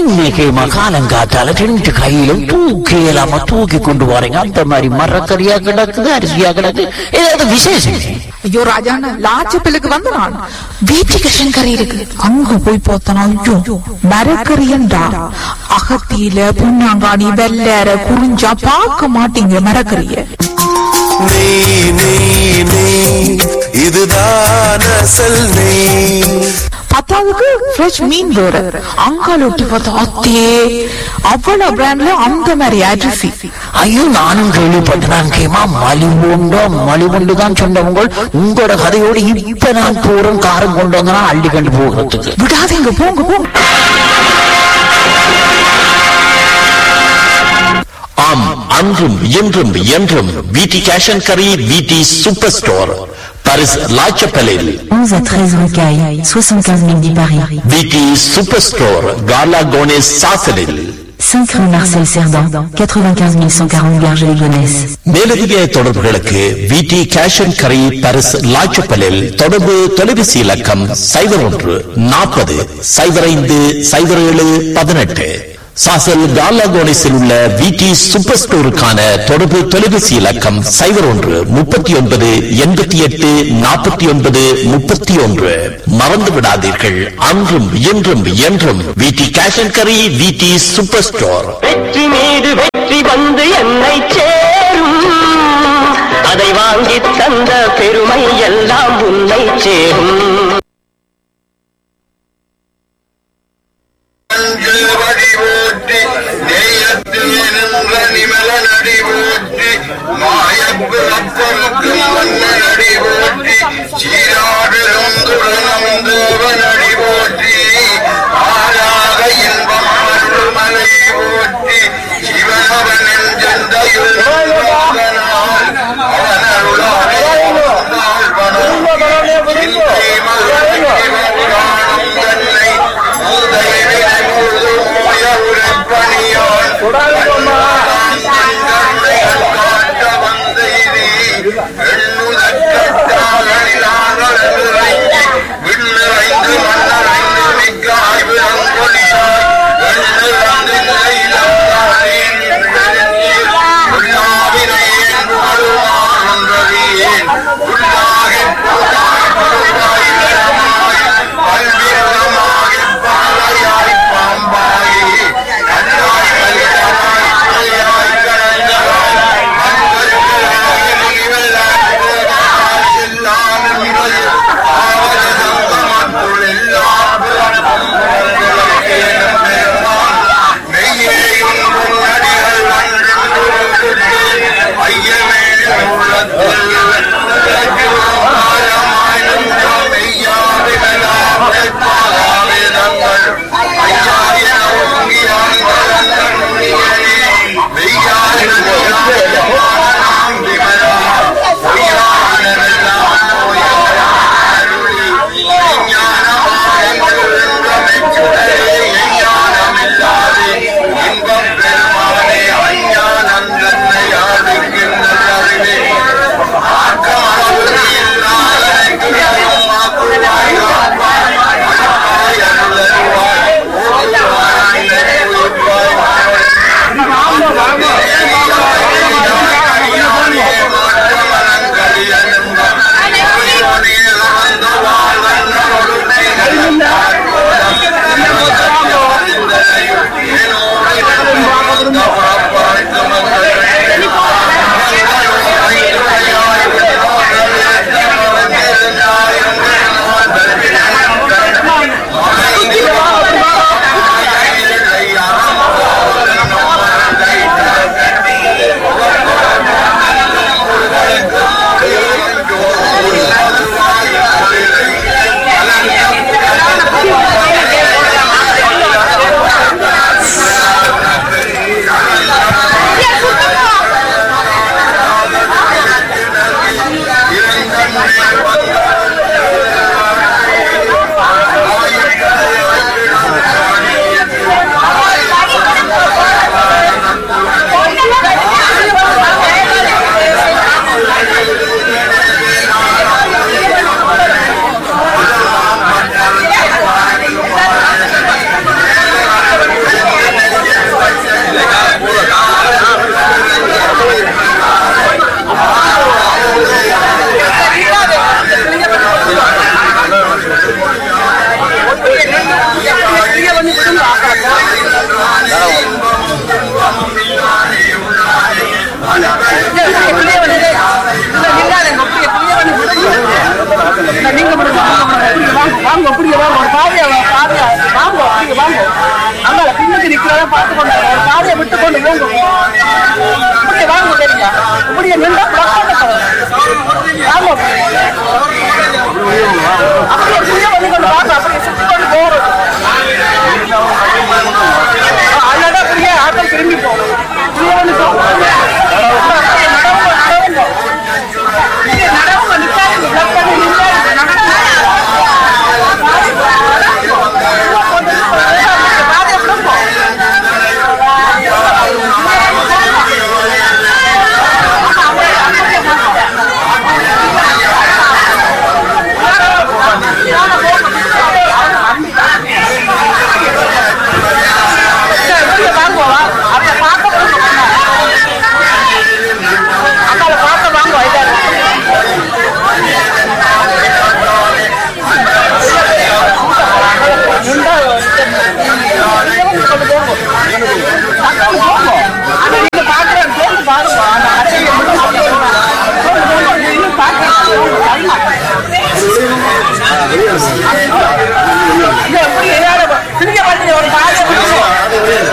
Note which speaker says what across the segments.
Speaker 1: என்னைக்குமா காலங்காத்தால ரெண்டு கையிலும் தூக்கி இல்லாம தூக்கி கொண்டு போறீங்க அந்த மாதிரி மரக்கறியா கிடக்குது அரிசியா கிடக்கு ஏதாவது விசேஷம்
Speaker 2: ஐயோ ராஜாண்ணா லாச்சப்பிலுக்கு வந்து நான் வீட்டுக்கு கறி இருக்கு அங்க போய் பார்த்தனா ஐயோ மரக்கறியண்டா அகத்தியில புண்ணாங்காணி வெள்ளற குறிஞ்சா பார்க்க மாட்டீங்க மரக்கறிய
Speaker 3: நெய் நெய் நெய் இதுதான் அசல் நெய்
Speaker 2: பத்தாவதுக்கு ஃப்ரெஷ் மீன் வேற அங்கால ஒட்டி பார்த்தா அத்தே அவ்வளவு பிராண்ட்ல அந்த மாதிரி அரிசி
Speaker 1: ஐயோ நானும் கேள்விப்பட்டேன் கேமா மலிவுண்டோ மலிவுண்டு தான் சொன்னவங்க உங்களோட கதையோடு இப்ப நான் போறோம் காரம் கொண்டு வந்தனா அள்ளி கண்டு போகிறதுக்கு
Speaker 2: விடாதீங்க போங்க போங்க
Speaker 4: ஆம் அன்றும் இன்றும் என்றும் விடி கேஷ் அண்ட் கரி விடி சூப்பர் ஸ்டோர் பாரிஸ் லாச்சப்பலில்
Speaker 5: 11 à 13 Rocaille, 75 000 10 Paris.
Speaker 4: விடி சூப்பர் ஸ்டோர் காலா கோனேஸ் சாசலில்
Speaker 5: 5 rue Marcel Cerdan, 95 140 Garges-les-Gonesse.
Speaker 4: மேலதிக தொடர்புகளுக்கு விடி கேஷ் அண்ட் கரி பாரிஸ் லாச்சப்பலில் தொடர்பு தொலைபேசி இலக்கம் சைபர் ஒன்று நாற்பது சைபர் ஐந்து சைபர் ஏழு பதினெட்டு சாசல் காலாகோனிஸில் உள்ள விடி சூப்பர் ஸ்டோருக்கான தொடர்பு தொலைபேசி இலக்கம் சைபர் ஒன்று முப்பத்தி ஒன்பது எண்பத்தி எட்டு நாற்பத்தி ஒன்பது முப்பத்தி ஒன்று மறந்து விடாதீர்கள் அன்றும் இன்றும் என்றும் விடி கேஷ் அண்ட் கரி விடி சூப்பர் ஸ்டோர்
Speaker 6: வெற்றி மீது வெற்றி வந்து என்னை சேரும் அதை வாங்கி தந்த பெருமை எல்லாம் உன்னை சேரும்
Speaker 7: வடி ஓட்டி நெய்யத்தில் நின்ற நிமல நடி ஓட்டி மாயப்பு ரப்பனுக்கு மன்ன நடி ஓட்டி சீராடும் துளனந்தோவ நடி ஓட்டி ஆராக இன்பம் மலை ஓட்டி சிவனவன் எஞ்சந்தையுள் வந்தனால் அவன் அருளாலே வந்தாள் வனம் சிந்தை மலர்ச்சி காணும் தன்னை உதய மூய உரைப்பணியான் காட்ட வந்த இது எண்ணுதற்காக விண்ணிறைந்து மன்னரைந்து மிக்க ஆய்விலங்கொழியார் எண்ணிறந்து நிலையிலாரேன் உள்ளாவினை என் புகழுமாறன்றறியேன் உள்ளாகிப் போதாய் பொருளாய் இடமாய் பல்விருகமாகிப் பாலையாய் பாம்பாய் கண்ணாய் கலிதமாய்
Speaker 8: வாங்க அப்படியே வாங்க ஒரு பாதையை வா- பாதையை வாங்க அப்படியே வாங்க அங்கே பின்னுக்கு நிற்கிறத பார்த்து கொண்டு வாங்க. ஒரு பாதையை விட்டு கொண்டு போங்க இப்படியே வாங்க சரிங்களா இப்படியே நின்றா பிளஸ் வாங்க அப்படியே புரிய பண்ணி கொண்டு வாங்க அப்படியே சுற்றி கொண்டு போகிறது அதனால அப்படியே ஆட்கள் திரும்பி போகும் புரிய பண்ணி போகும் அப்படியே நடவுங்க நடவுங்க இங்கே நடவுங்க நிற்காது பிளஸ் பண்ணி நிற்காது நடவுங்க பாதையை விடுங்க திரும்ப பாத்தீங்க ஒரு பாதையை விடுங்க.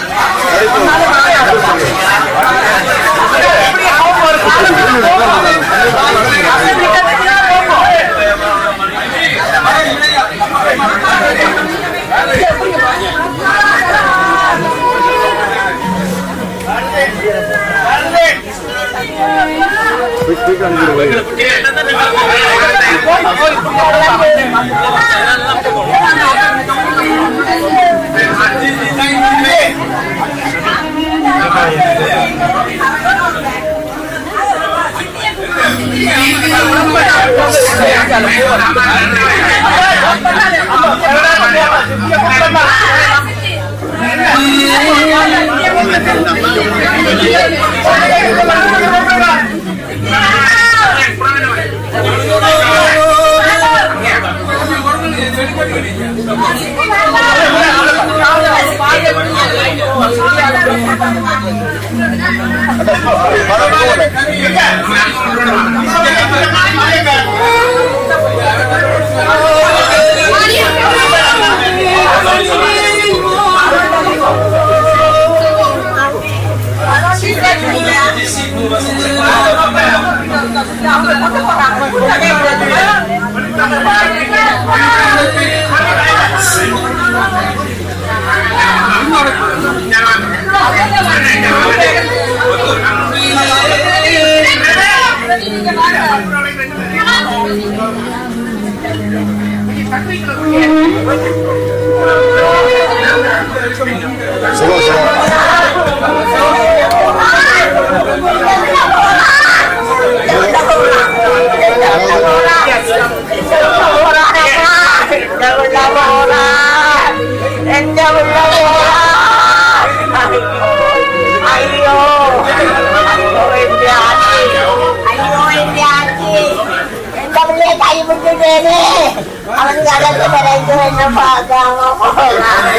Speaker 9: அவனுக்கு அழகு கிடைக்கும் என்ன பார்க்காம போறான்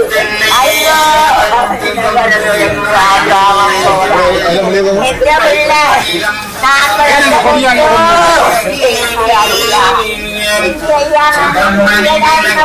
Speaker 9: ஐயோ பார்க்காம போறான் எந்த பிள்ளை நான் வளர்ந்த பொண்ணோ ஐயா ஐயா நான்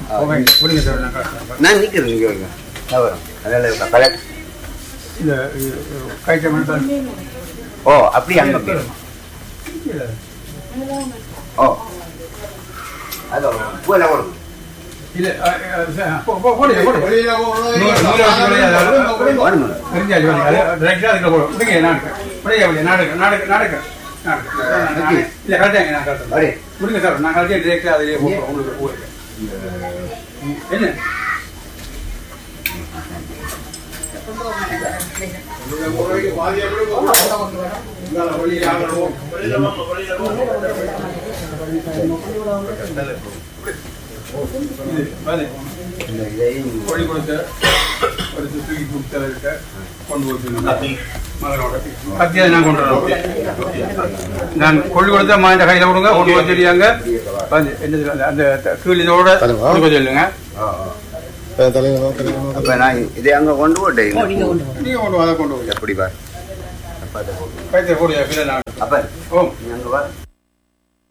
Speaker 10: பிடிங்க சார் நான் காட்டுறேன்.
Speaker 11: நான் நிக்கிறேன் இங்க வருங்க வரும் அதனால கலெக்ட்
Speaker 10: இந்த கைட்ட மட்டும்
Speaker 11: ஓ அப்படி அங்க போயிரும். ஓ அது போல வரும்
Speaker 10: இல்ல அஹ், அஹ், சரி, போ, போ, போடுங்க, போடுங்க. நூறு, நூறு வச்சு வெளியே அதாவது,
Speaker 11: வேணுமா?
Speaker 10: தெரிஞ்சாச்சு, வேணுங்க. அது direct ஆ அதுக்குள்ள போடும். விடுங்க, நான் எடுக்கிறேன். வெளியே, வெளியே, நான் எடுக்கிறேன், நான் எடுக்கிறேன், நான் எடுக்கிறேன். நான் எடுக்கிறேன். நான் நானே- இல்ல, கழட்டாங்க, நான் கழட்டுறேன்.
Speaker 11: அடே.
Speaker 10: விடுங்க சார், நான் கழட்டி direct ஆ அதிலேயே போட்டுறேன், உங்களுக்கு ஊருக்கு. என்ன இது, பாரு. கோழி கொடுத்த ஒரு தூக்கி கொடுத்த கொண்டு போச்சு மகனோட கத்தியை நான் கொண்டு வரேன் நான் கொள்ளி கொடுத்தா மாண்ட கையில கொடுங்க கொண்டு போய் தெரியாங்க வந்து என்னது அந்த- அந்த கீழ் இதோட கொடுக்க சொல்லுங்க
Speaker 11: அப்ப நான் இதை அங்க கொண்டு போட்டேன்
Speaker 10: நீங்க கொண்டு வா, அதை கொண்டு போய்
Speaker 11: எப்படி வா
Speaker 10: கைத்தை போடுங்க கீழே நான்
Speaker 11: அப்ப
Speaker 10: ஓ
Speaker 11: நீ அங்க வா